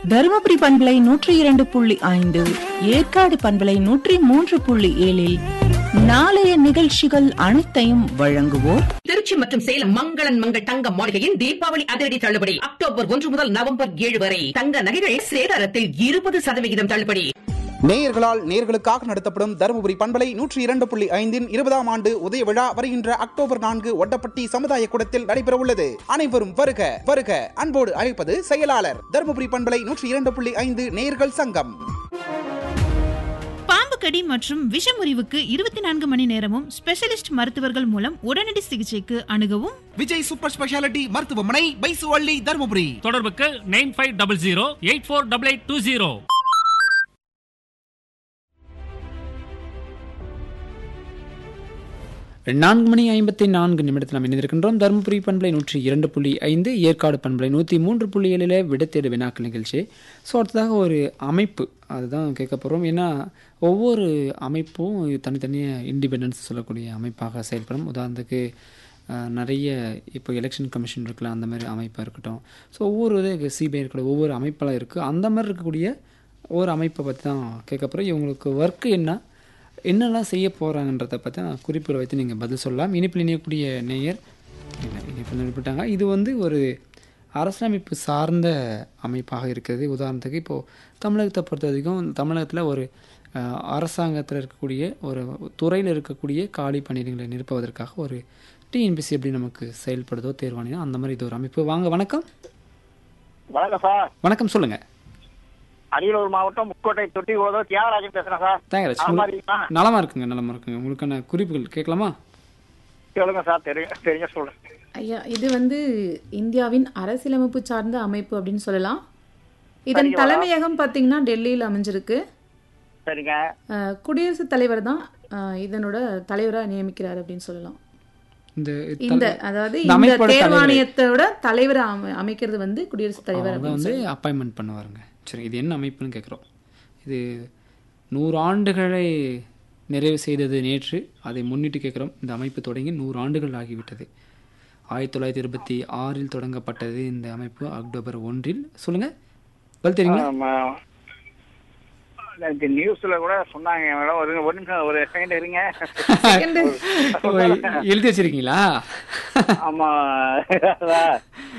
தருமபுரி பண்பலை நூற்றி இரண்டு புள்ளி ஐந்து ஏற்காடு பண்பலை நூற்றி மூன்று புள்ளி ஏழில் நாளைய நிகழ்ச்சிகள் அனைத்தையும் வழங்குவோர் திருச்சி மற்றும் சேலம் மங்களன் மங்கள் தங்க மாளிகையின் தீபாவளி அதிரடி தள்ளுபடி அக்டோபர் ஒன்று முதல் நவம்பர் ஏழு வரை தங்க நகைகள் சேதாரத்தில் இருபது சதவிகிதம் தள்ளுபடி நேயர்களால் நேயர்களுக்காக நடத்தப்படும் தருமபுரி பண்பலை நூற்றி இரண்டு புள்ளி ஐந்தின் இருபதாம் ஆண்டு உதய விழா வருகின்ற அக்டோபர் நான்கு ஒட்டப்பட்டி சமுதாய கூடத்தில் நடைபெற உள்ளது அனைவரும் வருக வருக அன்போடு அழைப்பது செயலாளர் தருமபுரி பண்பலை நூற்றி இரண்டு புள்ளி ஐந்து நேயர்கள் சங்கம் பாம்பு கடி மற்றும் விஷமுறிவுக்கு இருபத்தி நான்கு மணி நேரமும் ஸ்பெஷலிஸ்ட் மருத்துவர்கள் மூலம் உடனடி சிகிச்சைக்கு அணுகவும் விஜய் சூப்பர் ஸ்பெஷாலிட்டி மருத்துவமனை பைசுவள்ளி தருமபுரி தொடர்புக்கு nine five double zero eight four double eight two zero நான்கு மணி ஐம்பத்தி நான்கு நிமிடத்தில் நாம் இணைந்திருக்கின்றோம் தருமபுரி பண்பலை நூற்றி இரண்டு புள்ளி ஐந்து ஏற்காடு பண்பலை நூற்றி மூன்று புள்ளி ஏழில் விடத்தேடு வினாக்கள் நிகழ்ச்சி ஸோ அடுத்ததாக ஒரு அமைப்பு அதுதான் கேட்க போகிறோம் ஏன்னா ஒவ்வொரு அமைப்பும் தனித்தனியாக இண்டிபெண்டன்ஸ் சொல்லக்கூடிய அமைப்பாக செயல்படும் உதாரணத்துக்கு அஹ், நிறைய இப்போ எலெக்ஷன் கமிஷன் இருக்குல்ல அந்த மாதிரி அமைப்பாக இருக்கட்டும் ஸோ ஒவ்வொரு இது சிபிஐ இருக்கக்கூடிய ஒவ்வொரு அமைப்பெல்லாம் இருக்குது அந்த மாதிரி இருக்கக்கூடிய ஒவ்வொரு அமைப்பை பற்றி தான் கேட்க போகிறோம் இவங்களுக்கு ஒர்க்கு என்ன என்னெல்லாம் செய்ய போகிறாங்கன்றதை பற்றி நான் குறிப்புகளை வைத்து நீங்கள் பதில் சொல்லலாம் இனிப்பில் இணையக்கூடிய நேயர் இல்லை இனிப்பில் நினைப்பிட்டாங்க இது வந்து ஒரு அரசியலமைப்பு சார்ந்த அமைப்பாக இருக்கிறது உதாரணத்துக்கு இப்போது தமிழகத்தை பொறுத்த வரைக்கும் தமிழகத்தில் ஒரு அஹ், அரசாங்கத்தில் இருக்கக்கூடிய ஒரு துறையில் இருக்கக்கூடிய காலி பணியிடங்களை நிரப்புவதற்காக ஒரு டிஎன்பிசி எப்படி நமக்கு செயல்படுதோ தேர்வாணினா அந்த மாதிரி இது ஒரு அமைப்பு வாங்க வணக்கம் வணக்கம் சார் வணக்கம் சொல்லுங்கள் அரியலூர் மாவட்டம் முக்கோட்டை தொட்டி ஓதோ தியாகராஜன் பேசுறேன் சார் தேங்கராஜ் நலமா இருக்கீங்களா? நலமாக இருக்குங்க நலமாக இருக்குங்க உங்களுக்கான குறிப்புகள் கேட்கலாமா சொல்லுங்க சார் தெரியும் தெரிஞ்ச சொல்றேன் ஐயா இது வந்து இந்தியாவின் அரசியலமைப்பு சார்ந்த அமைப்பு அப்படின்னு சொல்லலாம் இதன் சரிங்க, தலைமையகம் பார்த்தீங்கன்னா டெல்லியில் அமைஞ்சிருக்கு சரிங்க அஹ், குடியரசுத் தலைவர் தான் அஹ், இதனோட தலைவராக நியமிக்கிறார் அப்படின்னு சொல்லலாம் இந்த இந்த தல- அதாவது இந்த இந்த அமைப்போட தலைவர். தேர்வாணையத்தோட தலைவரை அமை- அமைக்கிறது வந்து குடியரசுத் தலைவர் அவங்க அப்படின்னு வந்து சொல்லலாம். அப்பாயின்மெண்ட் பண்ணுவாருங்க சரி இது என்ன அமைப்புன்னு கேட்குறோம் இது நூறு ஆண்டுகளை நிறைவு செய்தது நேற்று அதை முன்னிட்டு கேட்குறோம் இந்த அமைப்பு தொடங்கி நூறு ஆண்டுகள் ஆகிவிட்டது ஆயிரத்தி தொள்ளாயிரத்தி இருபத்தி ஆறில் தொடங்கப்பட்டது இந்த அமைப்பு அக்டோபர் ஒன்றில் சொல்லுங்கள் பதில் தெரியுங்களா ஆமா. இந்த நியூஸ்ல கூட சொன்னாங்க மேடம் ஒரு ஒரு நிமிஷம் ஒரு செகண்ட் இருங்க ஓ, எழுதி வச்சிருக்கீங்களா ஆமா அதான்.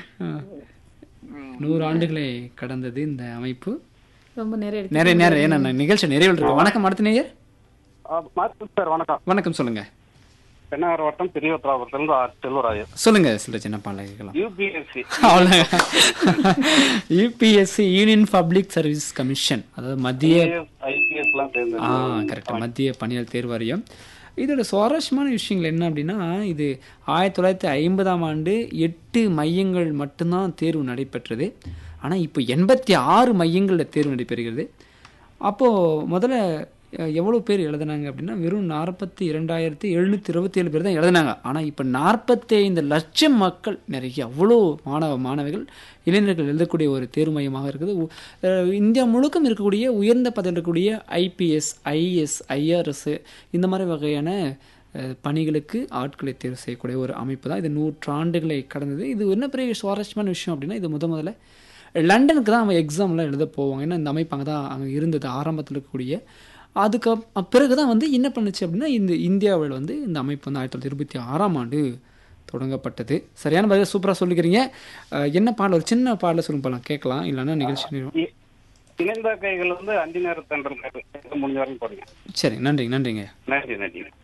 நூறு ஆண்டுகளை கடந்தது இந்த அமைப்பு ரொம்ப நிறைய எடுத்து நிறைய நேரம் ஏன்னா நான் நிகழ்ச்சி நிறைவில் இருக்கு வணக்கம் அடுத்த நேயர் சார் வணக்கம் வணக்கம் சொல்லுங்க பெண்ணாகர் வட்டம் பெரியவத்திராபுரத்திலிருந்து ஆர் செல்வராஜன் சொல்லுங்க சில சின்ன பாலை கேட்கலாம் யூபிஎஸ்சி அவ்வளோ UPSC union public service commission அதாவது மத்திய ஐபிஎஸ் எல்லாம் சேர்ந்து ஆ கரெக்டாக மத்திய பணியாளர் தேர்வு வாரியம் இதோட சுவாரஸ்யமான விஷயங்கள் என்ன அப்படின்னா இது ஆயிரத்தி தொள்ளாயிரத்தி ஐம்பதாம் ஆண்டு எட்டு மையங்கள் மட்டும்தான் தேர்வு நடைபெற்றது ஆனால் இப்போ எண்பத்தி ஆறு மையங்களில் தேர்வு நடைபெறுகிறது அப்போது முதல்ல அஹ், எவ்வளோ பேர் எழுதுனாங்க அப்படின்னா வெறும் நாற்பத்தி இரண்டாயிரத்தி எழுநூற்றி இருபத்தி ஏழு பேர் தான் எழுதுனாங்க ஆனால் இப்போ நாற்பத்தி ஐந்து லட்சம் மக்கள் நிறைய அவ்வளோ மாணவ மாணவிகள் இளைஞர்கள் எழுதக்கூடிய ஒரு தேர்வு மையமாக இருக்குது உ- அஹ், இந்தியா முழுக்கம் இருக்கக்கூடிய உயர்ந்த பதவியில் இருக்கக்கூடிய ஐபிஎஸ் ஐஎஸ் ஐஆர்எஸ் இந்த மாதிரி வகையான அஹ், பணிகளுக்கு ஆட்களை தேர்வு செய்யக்கூடிய ஒரு அமைப்பு தான் இது நூற்றாண்டுகளை கடந்தது இது என்ன பெரிய சுவாரஸ்யமான விஷயம் அப்படின்னா இது முத முதல்ல லண்டனுக்கு தான் அவன் எக்ஸாம்லாம் எழுத போவாங்க ஏன்னா இந்த அமைப்பு அங்கே தான் அங்கே இருந்தது ஆரம்பத்தில் இருக்கக்கூடிய அதுக்கு அப்~ பிறகு தான் வந்து என்ன பண்ணுச்சு அப்படின்னா இந்த இந்தியாவில் வந்து இந்த அமைப்பு வந்து ஆயிரத்தி தொள்ளாயிரத்தி இருபத்தி ஆறாம் ஆண்டு தொடங்கப்பட்டது சரியான பதில் சூப்பராக சொல்லிக்கிறீங்க அஹ், என்ன பாடல் ஒரு சின்ன பாடல சொல்லுங்க போகலாம் கேட்கலாம் இல்லைன்னா நிகழ்ச்சி நிறைவு- இ- இணைந்த கைகள் வந்து அஞ்சு நேரம் தண்டல் முடிஞ்ச வரைக்கும் போடுங்க சரி நன்றிங்க நன்றிங்க நன்றி நன்றி